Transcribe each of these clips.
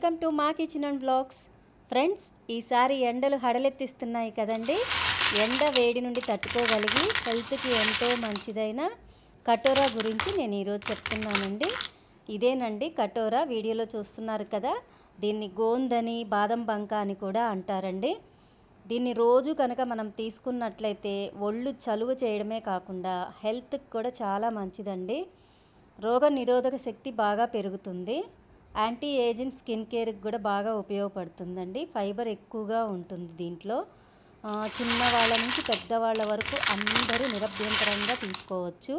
welcome to మా kitchen and blogs friends ఈసారి ఎండలు హడలెత్తిస్తున్నాయి కదండి ఎండ వేడి నుండి తట్టుకోగలిగి హెల్త్కి ఎంతో మంచిదైన కటోరా గురించి నేను ఈరోజు చెప్తున్నానండి ఇదేనండి కటోరా వీడియోలో చూస్తున్నారు కదా దీన్ని గోందని బాదం బంక అని కూడా అంటారండి దీన్ని రోజు కనుక మనం తీసుకున్నట్లయితే ఒళ్ళు చలువ చేయడమే కాకుండా హెల్త్కి కూడా చాలా మంచిదండి రోగ నిరోధక శక్తి బాగా పెరుగుతుంది యాంటీ ఏజింగ్ స్కిన్ కేర్కి కూడా బాగా ఉపయోగపడుతుందండి ఫైబర్ ఎక్కువగా ఉంటుంది దీంట్లో ఆ, చిన్న వాళ్ళ నుంచి పెద్దవాళ్ళ వరకు అందరూ నిరభ్యంతరంగా తీసుకోవచ్చు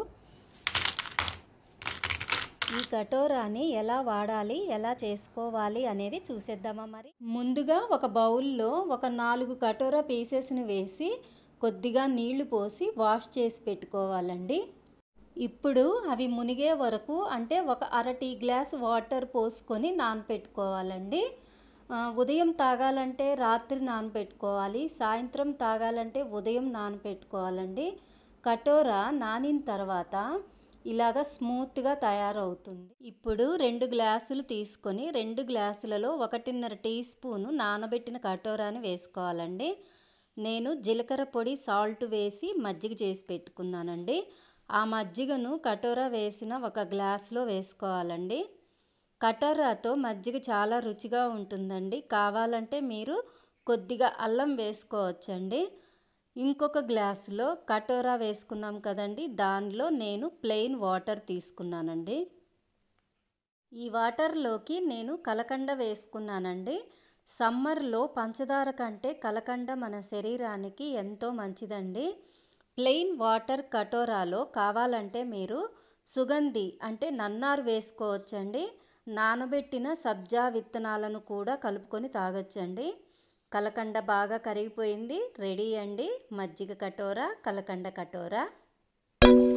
ఈ కటోరాని ఎలా వాడాలి ఎలా చేసుకోవాలి అనేది చూసేద్దామా మరి ముందుగా ఒక బౌల్లో ఒక నాలుగు కటోరా పీసెస్ని వేసి కొద్దిగా నీళ్లు పోసి వాష్ చేసి పెట్టుకోవాలండి ఇప్పుడు అవి మునిగే వరకు అంటే ఒక అర టీ గ్లాస్ వాటర్ పోసుకొని నానపెట్టుకోవాలండి ఆ, ఉదయం తాగాలంటే రాత్రి నానపెట్టుకోవాలి సాయంత్రం తాగాలంటే ఉదయం నానపెట్టుకోవాలండి కటోరా నానిన తర్వాత ఇలాగ స్మూత్గా తయారవుతుంది ఇప్పుడు రెండు గ్లాసులు తీసుకొని రెండు గ్లాసులలో ఒకటిన్నర టీ స్పూను నానబెట్టిన కటోరాని వేసుకోవాలండి నేను జీలకర్ర పొడి సాల్ట్ వేసి మజ్జిగ చేసి పెట్టుకున్నానండి ఆ మజ్జిగను కటోరా వేసిన ఒక గ్లాస్లో వేసుకోవాలండి కటోరాతో మజ్జిగ చాలా రుచిగా ఉంటుందండి కావాలంటే మీరు కొద్దిగా అల్లం వేసుకోవచ్చండి ఇంకొక గ్లాసులో కటోరా వేసుకున్నాం కదండి దానిలో నేను ప్లెయిన్ వాటర్ తీసుకున్నానండి ఈ వాటర్లోకి నేను కలకండ వేసుకున్నానండి సమ్మర్లో పంచదార కంటే కలకండ మన శరీరానికి ఎంతో మంచిదండి ప్లెయిన్ వాటర్ కటోరాలో కావాలంటే మీరు సుగంధి అంటే నన్నారు వేసుకోవచ్చండి నానబెట్టిన సబ్జా విత్తనాలను కూడా కలుపుకొని తాగొచ్చండి కలకండ బాగా కరిగిపోయింది రెడీ అండి మజ్జిగ కటోరా కలకండ కటోరా